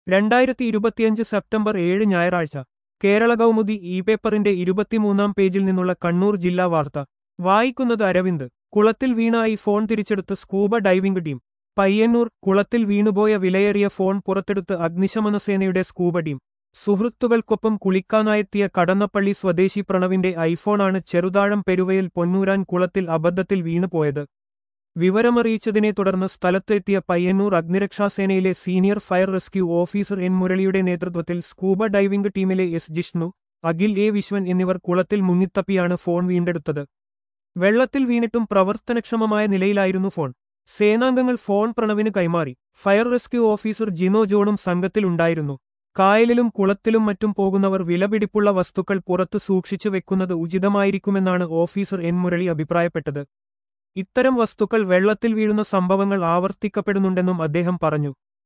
രണ്ടായിരത്തി ഇരുപത്തിയഞ്ച് സെപ്റ്റംബർ ഏഴ് ഞായറാഴ്ച കേരള കൗമുദി ഇ പേപ്പറിന്റെ ഇരുപത്തിമൂന്നാം പേജിൽ നിന്നുള്ള കണ്ണൂർ ജില്ലാ വാർത്ത വായിക്കുന്നത് അരവിന്ദ് കുളത്തിൽ വീണായി ഫോൺ തിരിച്ചെടുത്ത് സ്കൂബ ഡൈവിംഗ് ടീം പയ്യന്നൂർ കുളത്തിൽ വീണുപോയ വിലയേറിയ ഫോൺ പുറത്തെടുത്ത് അഗ്നിശമന സേനയുടെ സ്കൂബ ടീം സുഹൃത്തുക്കൾക്കൊപ്പം കുളിക്കാനായെത്തിയ കടന്നപ്പള്ളി സ്വദേശി പ്രണവിന്റെ ഐഫോണാണ് ചെറുതാഴം പെരുവയിൽ പൊന്നൂരാൻ കുളത്തിൽ അബദ്ധത്തിൽ വീണുപോയത് വിവരമറിയിച്ചതിനെ തുടർന്ന് സ്ഥലത്തെത്തിയ പയ്യന്നൂർ അഗ്നിരക്ഷാസേനയിലെ senior fire rescue officer N മുരളിയുടെ നേതൃത്വത്തിൽ സ്കൂബ ഡൈവിംഗ് ടീമിലെ എസ് ജിഷ്ണു അഖിൽ എ വിശ്വൻ എന്നിവർ കുളത്തിൽ മുങ്ങിത്തപ്പിയാണ് ഫോൺ വീണ്ടെടുത്തത് വെള്ളത്തിൽ വീണിട്ടും പ്രവർത്തനക്ഷമമായ നിലയിലായിരുന്നു ഫോൺ സേനാംഗങ്ങൾ ഫോൺ പ്രണവിന് കൈമാറി ഫയർ റെസ്ക്യൂ ഓഫീസർ ജിനോ ജോണും സംഘത്തിലുണ്ടായിരുന്നു കായലിലും കുളത്തിലും മറ്റും പോകുന്നവർ വിലപിടിപ്പുള്ള വസ്തുക്കൾ പുറത്ത് സൂക്ഷിച്ചു വെക്കുന്നത് ഉചിതമായിരിക്കുമെന്നാണ് ഓഫീസർ എൻ മുരളി അഭിപ്രായപ്പെട്ടത് ഇത്തരം വസ്തുക്കൾ വെള്ളത്തിൽ വീഴുന്ന സംഭവങ്ങൾ ആവർത്തിക്കപ്പെടുന്നുണ്ടെന്നും അദ്ദേഹം പറഞ്ഞു